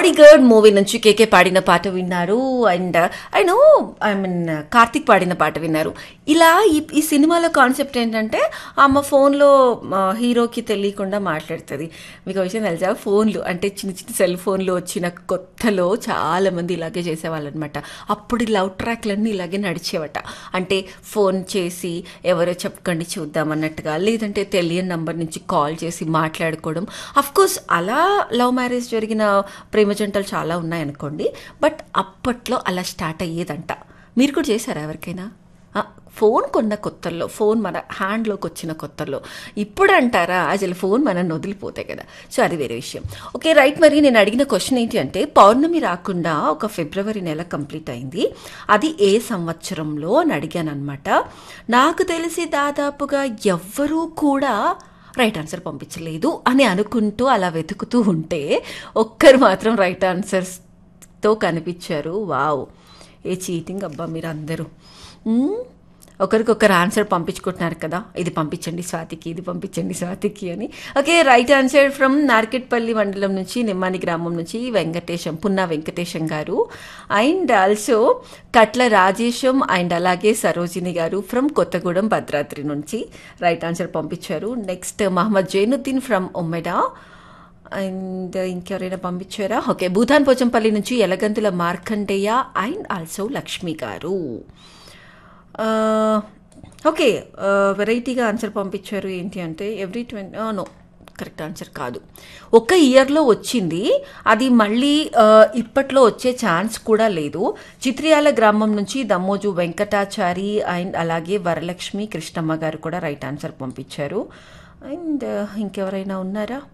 Body guard movie నుంచి కేకే పాడిన పాట విన్నారు and I know I mean Karthik పాడిన పాట విన్నారు ఇలా ఈ ఈ సినిమాలో కాన్సెప్ట్ ఏంటంటే ఆమె ఫోన్లో హీరోకి తెలియకుండా మాట్లాడుతుంది మీకు ఒక విషయం తెలుసా ఫోన్లు అంటే చిన్న చిన్న సెల్ ఫోన్లు వచ్చిన కొత్తలో చాలా మంది ఇలాగే చేసేవాళ్ళు అనమాట అప్పుడు లవ్ ట్రాక్లన్నీ ఇలాగే నడిచేవట అంటే ఫోన్ చేసి ఎవరో చెప్పకండి చూద్దాం అన్నట్టుగా లేదంటే తెలియని నంబర్ నుంచి కాల్ చేసి మాట్లాడుకోవడం అఫ్ కోర్స్ అలా లవ్ మ్యారేజ్ జరిగిన ప్రేమ జంటలు చాలా ఉన్నాయనుకోండి బట్ అప్పట్లో అలా స్టార్ట్ అయ్యేదంట మీరు కూడా చేశారా ఎవరికైనా ఆ, ఫోన్ కొన్న కొత్తల్లో ఫోన్ మన హ్యాండ్లోకి వచ్చిన కొత్తల్లో ఇప్పుడు అంటారా అసలు ఫోన్ మనం వదిలిపోతాయి కదా సో అది వేరే విషయం ఓకే రైట్ మరి నేను అడిగిన క్వశ్చన్ ఏంటి అంటే పౌర్ణమి రాకుండా ఒక ఫిబ్రవరి నెల కంప్లీట్ అయింది అది ఏ సంవత్సరంలో అని అడిగాను అనమాట నాకు తెలిసి దాదాపుగా ఎవ్వరూ కూడా రైట్ ఆన్సర్ పంపించలేదు అని అనుకుంటూ అలా వెతుకుతూ ఉంటే ఒక్కరు మాత్రం రైట్ ఆన్సర్స్తో కనిపించారు వావ్ ఏ చీటింగ్ అబ్బా మీరు అందరూ మ్మ్? ఒకరికొకరు ఆన్సర్ పంపించుకుంటున్నారు కదా ఇది పంపించండి స్వాతికి ఇది పంపించండి స్వాతికి అని okay right answer from Narketpally మండలం నుంచి నిమ్మాని గ్రామం నుంచి Venkatesham Punna Venkatesham garu and also Katla Rajesham and అలాగే సరోజిని గారు ఫ్రమ్ కొత్తగూడెం భద్రాద్రి నుంచి రైట్ ఆన్సర్ పంపించారు next Mohammed Zainuddin from Ummeda and ఇంకెవరైనా పంపించారా ఓకే భూతాన్ పోచంపల్లి నుంచి ఎలగంతుల మార్కండేయ అండ్ ఆల్సో లక్ష్మి గారు ఆ, ఓకే ఆ, వెరైటీగా ఆన్సర్ పంపించారు ఏంటి అంటే every twenty no correct answer కాదు ఒక ఇయర్లో వచ్చింది అది మళ్ళీ ఆ, ఇప్పట్లో వచ్చే ఛాన్స్ కూడా లేదు చిత్రియాల గ్రామం నుంచి దమ్మోజు వెంకటాచారి అండ్ అలాగే వరలక్ష్మి కృష్ణమ్మ గారు కూడా రైట్ ఆన్సర్ పంపించారు అండ్ ఇంకెవరైనా ఉన్నారా